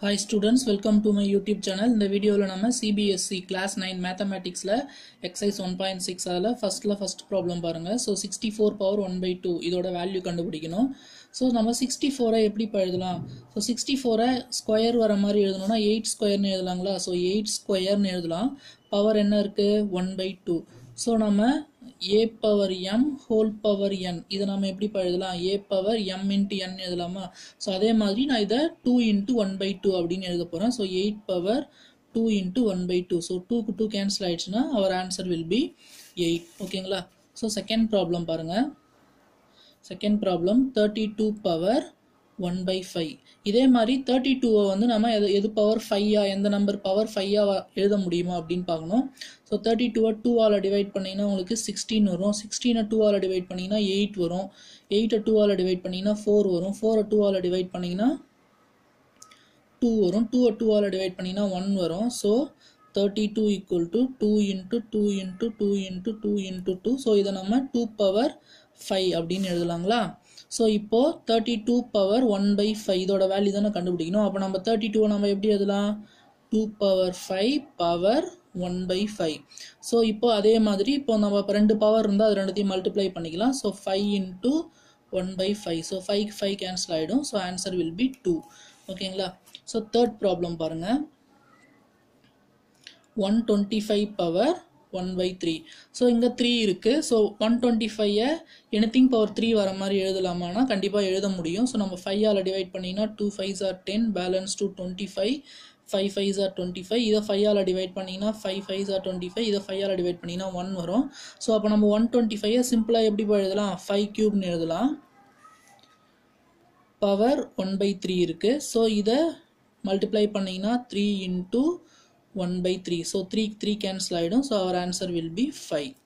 hi students welcome to my YouTube channel இந்த வீடியோவில் நம்ம சிபிஎஸ்சி கிளாஸ் நைன் மேத்தமேட்டிக்ஸில் எக்ஸைஸ் ஒன் பாயிண்ட் சிக்ஸ் அதில் ஃபஸ்ட்டில் ஃபஸ்ட் ப்ராப்ளம் பாருங்கள் so sixty four power one by two இதோட வேல்யூ கண்டுபிடிக்கணும் ஸோ நம்ம சிக்ஸ்டி ஃபோரை எப்படி இப்போ எழுதலாம் ஸோ சிக்ஸ்டி ஃபோரை ஸ்கொயர் வர மாதிரி எழுதணும்னா எயிட் ஸ்கொயர்னு எழுதலாங்களா ஸோ எயிட் ஸ்கொயர்னு எழுதலாம் பவர் என்ன இருக்குது ஒன் பை டூ ஸோ நம்ம a power m whole power n இதை நம்ம எப்படி இப்போ எழுதலாம் a power m into n எழுதலாமா ஸோ அதே மாதிரி நான் இதை two into one by two அப்படின்னு எழுத போகிறேன் so eight power two into one by two so டூக்கு டூ கேன்சல் ஆயிடுச்சுன்னா your answer will be eight ஓகேங்களா ஸோ செகண்ட் ப்ராப்ளம் பாருங்கள் second problem thirty two power one by five இதே மாதிரி thirty டூவை வந்து நம்ம எது எது பவர் ஃபையா எந்த நம்பர் பவர் ஃபையா எழுத முடியுமா அப்படின்னு பார்க்கணும் ஸோ தேர்ட்டி டூவை டூவால் டிவைட் பண்ணிங்கன்னா உங்களுக்கு சிக்ஸ்டீன் வரும் சிக்ஸ்டீனை டூவால் டிவைட் பண்ணிங்கன்னா எயிட் வரும் எயிட்டை டூவால் டிவைட் பண்ணிங்கன்னா ஃபோர் வரும் ஃபோரை டூவால் டிவைட் பண்ணிங்கன்னா டூ வரும் டூவை டூவால் டிவைட் பண்ணிங்கன்னா ஒன் வரும் so thirty two equal to two into two into two into two into two so இதை நம்ம டூ பவர் ஃபைவ் அப்படின்னு எழுதலாங்களா ஸோ இப்போது thirty two power one by five இதோட வேல்யூ தானே கண்டுபிடிக்கணும் அப்போ நம்ம தேர்ட்டி டூவை நம்ம எப்படி எழுதலாம் two power five power one by five so இப்போ அதே மாதிரி இப்போ நம்ம இப்போ ரெண்டு பவர் இருந்தால் அது ரெண்டுத்தையும் மல்டிப்ளை பண்ணிக்கலாம் so five into one by five so five five cancel ஆகிடும் so answer will be two ஓகேங்களா ஸோ தேர்ட் ப்ராப்ளம் பாருங்கள் one twenty five power one by three so இங்கே த்ரீ இருக்குது ஸோ ஒன் டுவெண்ட்டி ஃபைவை anything power three வர மாதிரி எழுதலாமானா கண்டிப்பாக எழுத முடியும் ஸோ நம்ம ஃபைவால் டிவைட் பண்ணிங்கன்னா two fives are ten balance two twenty five five fives are twenty five இதை ஃபைவால் டிவைட் பண்ணிங்கன்னா five fives are twenty five இதை ஃபைவால் டிவைட் பண்ணிங்கன்னா ஒன் வரும் ஸோ அப்போ நம்ம ஒன் டுவெண்ட்டி ஃபைவை சிம்பிளாக எப்படி எழுதலாம் ஃபைவ் க்யூப்னு எழுதலாம் பவர் ஒன் பை த்ரீ இருக்குது ஸோ இதை மல்டிப்ளை பண்ணிங்கன்னா three into one by three so three three cancel ஆகிடும் so our answer will be five